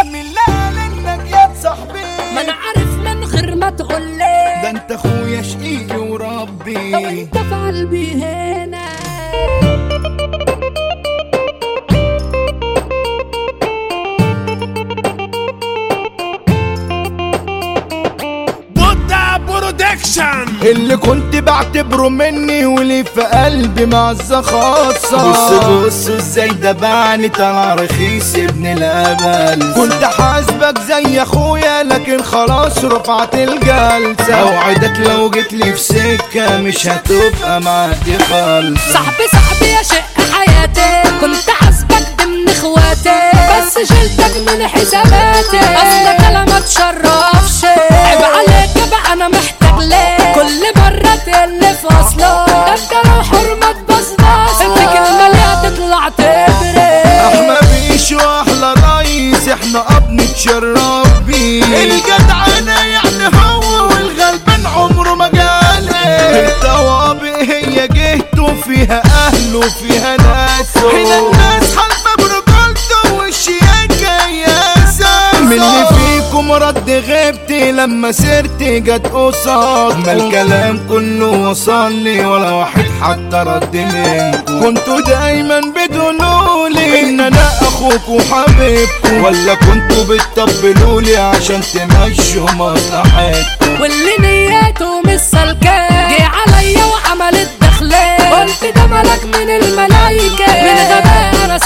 من لا لانك يا صاحبي ما انا عارف من غير ما تقول لي ده انت اخويا شقيقي وربي لو انت في قلبي هنا بودا برودكشن اللي كنت بعتبره مني ولي في قلبي معزة خاصة بص بص ازاي ده بعني طلع رخيص ابن الامل كنت حاسبك زي اخويا لكن خلاص رفعت الجلسة اوعدك لو جيت لي في سكة مش هتبقى معدي خالص صاحبي صاحبي يا شق حياتي كنت حاسبك ضمن اخواتي بس شلتك من حساباتي اصلك انا ما تشرفش عيب عليك بقى انا محتاج ليه كل مرة تقل في اصله ده انت لو حرمة بصبص انت كلمة ليه تطلع تبرد احنا بيش واحلى رئيس احنا اب نتشرف بيه الجدع انا يعني هو والغلبان عمره ما جاله الطوابق هي جهته فيها اهله فيها ناسه هنا الناس حلمة برجولته والشياكة ياسة من اللي فيكم رد غيبتي لما سيرتي جت قصاد ما الكلام كله وصل لي ولا واحد حتى رد منكم كنتوا دايما بتقولولي ان انا اخوك وحبيبكم ولا كنتوا بتطبلولي عشان تمشوا مصلحتكم واللي نيته مش سلكة جه عليا وعملت دخلة قلت ده ملك من الملايكة من غباء انا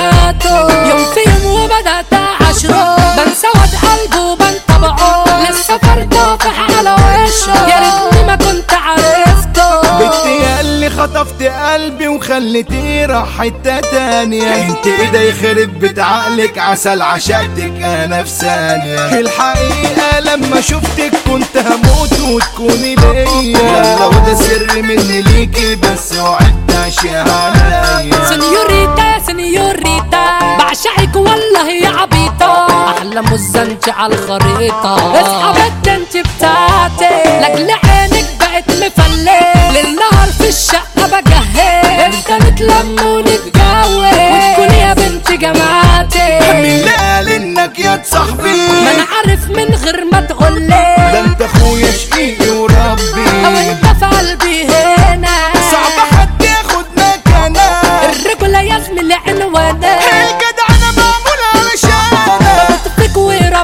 صدقته يوم في يوم وبدأت عشره بنسى واد قلبه وبنطبعه لسه طافح على وشه يا ريتني ما كنت عرفته بنتي اللي خطفت قلبي وخليتيه راح حتة تانية انت ايدي يخرب بيت عقلك عسل عشقتك انا في ثانية الحقيقة لما شفتك كنت هموت وتكوني ليا لو ده سر مني ليكي بس وعدت اشياء عليا سنيوريتا سنيوريتا بعشقك والله يا عبيطة أحلى مزنت على الخريطة اصحى انت بتاعتي لاجل عينك بقت مفلة للنهار في الشقة بجهز انت نتلم ونتجوز وتكوني يا بنت جماعتي مين اللي قال انك يا صاحبي ما انا عارف من غير ما ده تقولي انت اخويا شقيقي وربي او انت في قلبي هنا صعب حد ياخد مكانك الرجولة يا زميلي عنوانك الجدع انا معمول علشانك بطفك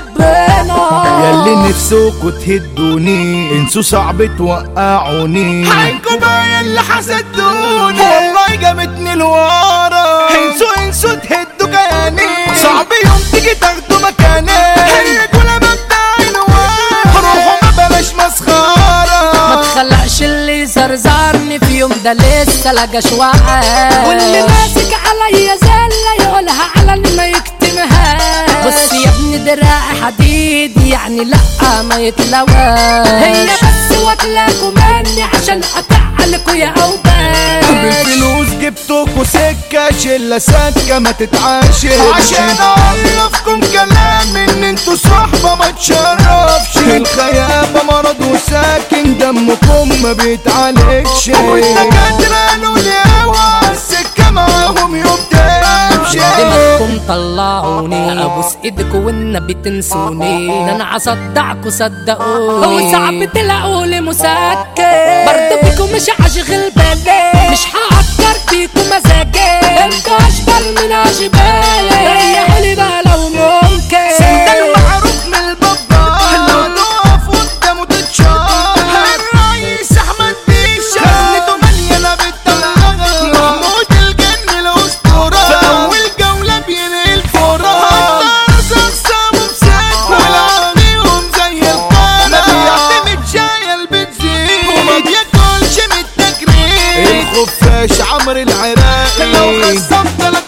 وربنا ياللي نفسكوا تهدوني انسوا صعب توقعوني عينكوا بقى اللي حسدوني والله جابتني لورا انسوا انسوا تهدوا كياني صعب يوم تيجي تاخدوا مكاني هي كل مبدأ نوار روحوا ما بلاش ما مسخرة تخلقش اللي زرزرني في يوم ده لسه لقاش وقع واللي ماسك عليا زلة يقولها على اللي ما يكتمها بص يا ابني دراعي حديد يعني لا ما يتلوى هي بس واكلاكوا مني عشان اتعلكوا يا اوبان بالفلوس جبتكوا سكة شلة سكة ما تتعاشر عشان اعرفكم كلام ان انتوا صحبة ما تشرفش الخيابة مرض وساكن دمكم ما بيتعالجش والدكاترة قالوا لي هوا السكة معاهم يوم تمشي دماغكم طلعوني ابوس ايدكوا والنبي تنسوني ده انا هصدعكوا صدقوني هو صعب تلاقوا لي مسكن برضه بيكم مش هشغل بالي مش هعكر بيكم مزاجي انتوا اشبال من اشبالي ريحوا لي بقى لو ممكن ده المعروف من البابا لو تقف قدامه تتشار الرئيس احمد بيشا خزنته مليانه بالطلعه محمود الجن الاسطوره في اول جوله بينقل فورة اقسامه مسك والعينيهم زي القاره ما بيعتمد شاي البنزين وما بياكلش من التجريد الخفاش عمرو العراقي لو خصمت لك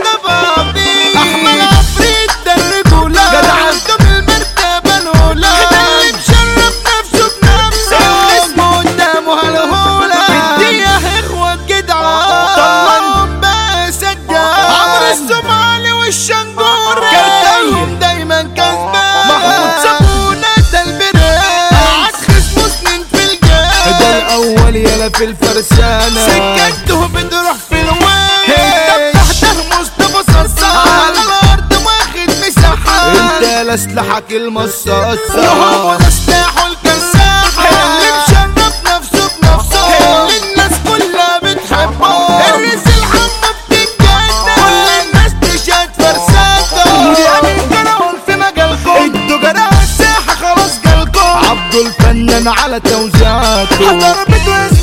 نبضي احمد عفريت ده الرجوله جدع عنده المرتبه الاولى ده اللي مشرف نفسه بنفسه الاسم قدامه هالهوله اديها اخوة جدعان طلعهم بقى سجاد عمرو الصومالي والشنجور كارتايهم دايما كسبان محمود صابونه ده البراد قعد خصمه سنين في الجاد ده الاول يلا في الفرسانه سكته بتروح في الوين انت بتحضر مصطفى صرصار على الارض واخد مساحه انت لا ده سلاحك المصاصة وهو ده سلاحه الكساحة اللي مشرف نفسه بنفسه اللي الناس كلها بتحبه الرزق الحمى بتتجنن كل الناس تشهد فرساته يا من كانوا في مجالكم انتوا جراح الساحة خلاص جالكم عبدو الفنان على توزيعاته ضربته